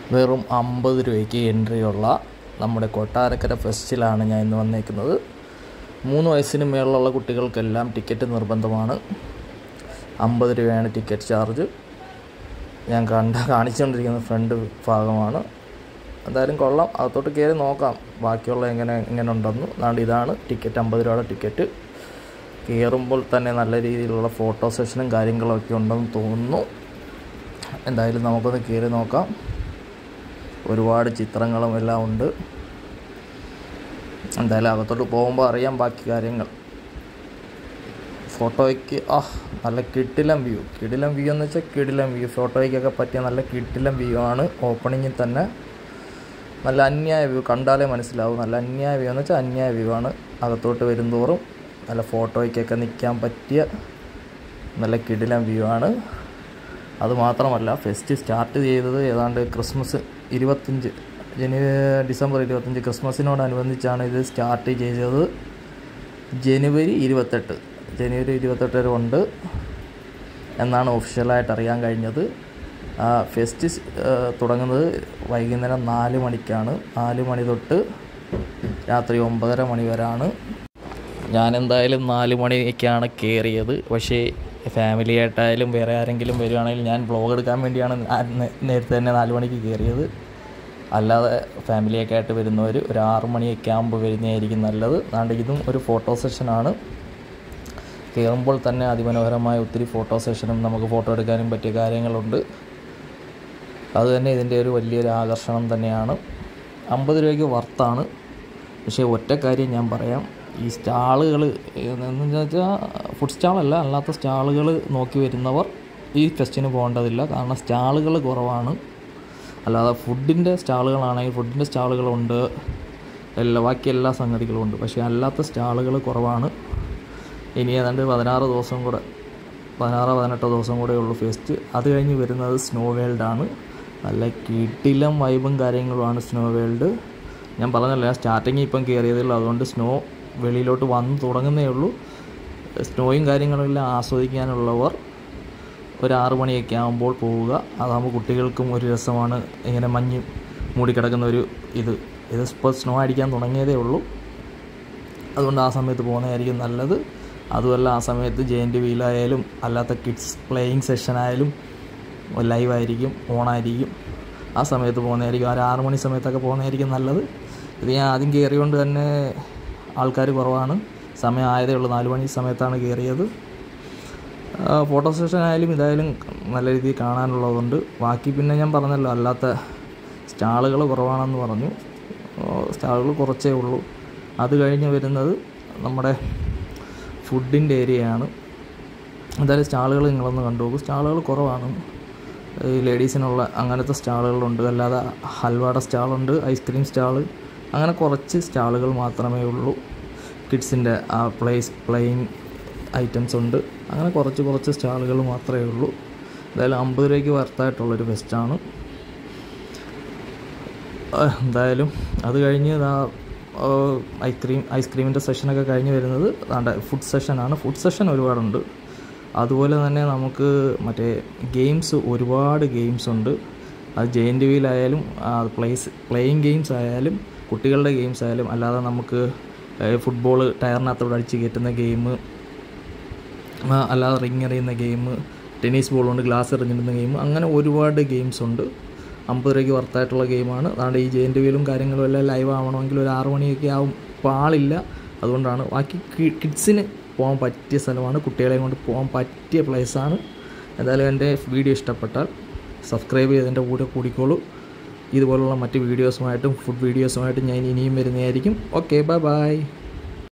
വെറും അമ്പത് രൂപയ്ക്ക് എൻട്രി ഉള്ള നമ്മുടെ കൊട്ടാരക്കര ഫെസ്റ്റിലാണ് ഞാൻ ഇന്ന് വന്നേക്കുന്നത് മൂന്ന് വയസ്സിന് മേളിലുള്ള കുട്ടികൾക്കെല്ലാം ടിക്കറ്റ് നിർബന്ധമാണ് അമ്പത് രൂപയാണ് ടിക്കറ്റ് ചാർജ് ഞാൻ കണ്ട കാണിച്ചുകൊണ്ടിരിക്കുന്ന ഫ്രണ്ട് ഭാഗമാണ് എന്തായാലും കൊള്ളാം അകത്തോട്ട് കയറി നോക്കാം ബാക്കിയുള്ള എങ്ങനെ എങ്ങനെ ഉണ്ടെന്ന് അതുകൊണ്ട് ഇതാണ് ടിക്കറ്റ് അമ്പത് രൂപയുടെ ടിക്കറ്റ് കയറുമ്പോൾ തന്നെ നല്ല രീതിയിലുള്ള ഫോട്ടോ സെഷനും കാര്യങ്ങളൊക്കെ ഉണ്ടെന്ന് തോന്നുന്നു എന്തായാലും നമുക്കൊന്ന് കയറി നോക്കാം ഒരുപാട് ചിത്രങ്ങളും എല്ലാം ഉണ്ട് എന്തായാലും അകത്തോട്ട് പോകുമ്പോൾ അറിയാം ബാക്കി കാര്യങ്ങൾ ഫോട്ടോയ്ക്ക് ആ നല്ല കിടിലം വ്യൂ കിടിലം വ്യൂ എന്ന് വെച്ചാൽ കിടിലം വ്യൂ ഫോട്ടോയ്ക്കൊക്കെ പറ്റിയ നല്ല കിടിലം വ്യൂ ആണ് ഓപ്പണിങ്ങിൽ തന്നെ നല്ല അന്യായ വ്യൂ കണ്ടാലേ മനസ്സിലാവും നല്ല അന്യായ വ്യൂ എന്ന് വെച്ചാൽ അന്യായ വ്യൂ ആണ് അകത്തോട്ട് വരുന്തോറും നല്ല ഫോട്ടോയ്ക്കൊക്കെ നിൽക്കാൻ പറ്റിയ നല്ല കിടിലം വ്യൂ ആണ് അതുമാത്രമല്ല ഫെസ്റ്റ് സ്റ്റാർട്ട് ചെയ്തത് ഏതാണ്ട് ക്രിസ്മസ് ഇരുപത്തഞ്ച് ജനുവരി ഡിസംബർ ഇരുപത്തഞ്ച് ക്രിസ്മസിനോടനുബന്ധിച്ചാണ് ഇത് സ്റ്റാർട്ട് ചെയ്തത് ജനുവരി ഇരുപത്തെട്ട് ജനുവരി ഇരുപത്തെട്ട് വരെ ഉണ്ട് എന്നാണ് ഒഫീഷ്യലായിട്ട് അറിയാൻ കഴിഞ്ഞത് ആ ഫെസ്റ്റ് തുടങ്ങുന്നത് വൈകുന്നേരം നാല് മണിക്കാണ് നാല് മണി തൊട്ട് രാത്രി ഒമ്പതര മണി വരെയാണ് ഞാൻ എന്തായാലും നാല് മണിക്കാണ് കയറിയത് പക്ഷേ ഫാമിലി ആയിട്ടായാലും വേറെ ആരെങ്കിലും വരികയാണെങ്കിൽ ഞാൻ വ്ളോഗ് എടുക്കാൻ വേണ്ടിയാണ് നേരത്തെ തന്നെ നാല് മണിക്ക് കയറിയത് അല്ലാതെ ഫാമിലിയൊക്കെ ആയിട്ട് വരുന്നവർ ഒരു ആറ് മണിയൊക്കെ ആകുമ്പോൾ വരുന്നതായിരിക്കും നല്ലത് അതുകൊണ്ട് ഇതും ഒരു ഫോട്ടോ സെഷനാണ് കയറുമ്പോൾ തന്നെ അതിമനോഹരമായ ഒത്തിരി ഫോട്ടോ സെഷനും നമുക്ക് ഫോട്ടോ എടുക്കാനും പറ്റിയ കാര്യങ്ങളുണ്ട് അത് തന്നെ ഇതിൻ്റെ ഒരു വലിയൊരു ആകർഷണം തന്നെയാണ് അമ്പത് രൂപയ്ക്ക് വർത്താണ് പക്ഷേ ഒറ്റ കാര്യം ഞാൻ പറയാം ഈ സ്റ്റാളുകൾ എന്ന് വെച്ചാൽ ഫുഡ് സ്റ്റാളല്ല അല്ലാത്ത സ്റ്റാളുകൾ നോക്കി വരുന്നവർ ഈ ഫെസ്റ്റിന് പോകേണ്ടതില്ല കാരണം സ്റ്റാളുകൾ കുറവാണ് അല്ലാതെ ഫുഡിൻ്റെ സ്റ്റാളുകളാണെങ്കിൽ ഫുഡിൻ്റെ സ്റ്റാളുകളുണ്ട് എല്ലാ ബാക്കി എല്ലാ സംഗതികളും ഉണ്ട് പക്ഷേ അല്ലാത്ത സ്റ്റാളുകൾ കുറവാണ് ഇനി ഏതാണ്ട് പതിനാറ് ദിവസം കൂടെ പതിനാറ് പതിനെട്ട് ദിവസം കൂടെ ഉള്ളൂ ഫെസ്റ്റ് അത് കഴിഞ്ഞ് വരുന്നത് സ്നോ വേൾഡാണ് നല്ല കിട്ടിലം വൈബും കാര്യങ്ങളുമാണ് സ്നോ വേൾഡ് ഞാൻ പറഞ്ഞല്ലോ ഞാൻ സ്റ്റാർട്ടിങ് ഇപ്പം കയറിയതേ ഉള്ളൂ അതുകൊണ്ട് സ്നോ വെളിയിലോട്ട് വന്ന് തുടങ്ങുന്നേ ഉള്ളൂ സ്നോയും കാര്യങ്ങളെല്ലാം ആസ്വദിക്കാനുള്ളവർ ഒരു ആറ് മണിയൊക്കെ ആകുമ്പോൾ പോവുക അതാകുമ്പോൾ കുട്ടികൾക്കും ഒരു രസമാണ് ഇങ്ങനെ മഞ്ഞ് മൂടിക്കിടക്കുന്ന ഒരു ഇത് ഇത് ഇപ്പോൾ സ്നോ അടിക്കാൻ തുടങ്ങിയതേ ഉള്ളൂ അതുകൊണ്ട് ആ സമയത്ത് പോകുന്നതായിരിക്കും നല്ലത് അതുമല്ല ആ സമയത്ത് ജെയിൻ്റ് വീലായാലും അല്ലാത്ത കിഡ്സ് പ്ലേയിങ് സെഷനായാലും ലൈവായിരിക്കും ഓണായിരിക്കും ആ സമയത്ത് പോകുന്നതായിരിക്കും ഒരു ആറ് മണി സമയത്തൊക്കെ പോകുന്നതായിരിക്കും നല്ലത് ഇത് ഞാൻ ആദ്യം കയറിയോണ്ട് തന്നെ ആൾക്കാർ കുറവാണ് സമയം ആയതേ ഉള്ളൂ നാല് മണി സമയത്താണ് കയറിയത് ഫോട്ടോ സെഷൻ ആയാലും ഇതായാലും നല്ല രീതിയിൽ കാണാനുള്ളതുകൊണ്ട് ബാക്കി പിന്നെ ഞാൻ പറഞ്ഞല്ലോ അല്ലാത്ത സ്റ്റാളുകൾ കുറവാണെന്ന് പറഞ്ഞു സ്റ്റാളുകൾ കുറച്ചേ ഉള്ളൂ അത് കഴിഞ്ഞ് വരുന്നത് നമ്മുടെ ഫുഡിൻ്റെ ഏരിയയാണ് എന്തായാലും സ്റ്റാളുകൾ നിങ്ങളൊന്ന് കണ്ടു നോക്കൂ സ്റ്റാളുകൾ കുറവാണ് ഈ ലേഡീസിനുള്ള അങ്ങനത്തെ സ്റ്റാളുകളുണ്ട് അല്ലാതെ ഹൽവയുടെ സ്റ്റാളുണ്ട് ഐസ്ക്രീം സ്റ്റാൾ അങ്ങനെ കുറച്ച് സ്റ്റാളുകൾ മാത്രമേ ഉള്ളൂ കിഡ്സിൻ്റെ ആ പ്ലേസ് പ്ലേയിങ് ഐറ്റംസ് ഉണ്ട് അങ്ങനെ കുറച്ച് കുറച്ച് സ്റ്റാളുകൾ മാത്രമേ ഉള്ളൂ എന്തായാലും അമ്പത് രൂപയ്ക്ക് വർത്തായിട്ടുള്ളൊരു ഫെസ്റ്റാണ് എന്തായാലും അത് കഴിഞ്ഞ് ഇതാ ഐസ്ക്രീം ഐസ്ക്രീമിൻ്റെ സെഷനൊക്കെ കഴിഞ്ഞ് വരുന്നത് അതാണ്ട് ഫുഡ് സെഷനാണ് ഫുഡ് സെഷൻ ഒരുപാടുണ്ട് അതുപോലെ തന്നെ നമുക്ക് മറ്റേ ഗെയിംസ് ഒരുപാട് ഗെയിംസ് ഉണ്ട് അത് ജെയിൻ്റ് വീലായാലും പ്ലേസ് പ്ലേയിങ് ഗെയിംസ് ആയാലും കുട്ടികളുടെ ഗെയിംസ് ആയാലും അല്ലാതെ നമുക്ക് ഫുട്ബോൾ ടയറിനകത്തോട് അടിച്ച് കയറ്റുന്ന ഗെയിം അല്ലാതെ റിങ് എറിയുന്ന ഗെയിം ടെന്നീസ് ബോൾ കൊണ്ട് ഗ്ലാസ് എറിഞ്ഞിടുന്ന ഗെയിം അങ്ങനെ ഒരുപാട് ഗെയിംസ് ഉണ്ട് അമ്പത് രൂപയ്ക്ക് വർത്തായിട്ടുള്ള ഗെയിമാണ് അതുകൊണ്ട് ഈ ജെയിൻ്റ് വീലും കാര്യങ്ങളും എല്ലാം ലൈവ് ആവണമെങ്കിൽ ഒരു ആറ് മണിയൊക്കെ ആവും പാളില്ല അതുകൊണ്ടാണ് ബാക്കി കിഡ്സിന് പോകാൻ പറ്റിയ സ്ഥലമാണ് കുട്ടികളെയും കൊണ്ട് പോകാൻ പറ്റിയ പ്ലേസാണ് എന്തായാലും എൻ്റെ വീഡിയോ ഇഷ്ടപ്പെട്ടാൽ സബ്സ്ക്രൈബ് ചെയ്തതിൻ്റെ കൂടെ കൂടിക്കോളൂ ഇതുപോലുള്ള മറ്റ് വീഡിയോസുമായിട്ടും ഫുഡ് വീഡിയോസുമായിട്ടും ഞാൻ ഇനിയും വരുന്നതായിരിക്കും ഓക്കെ ബൈ ബൈ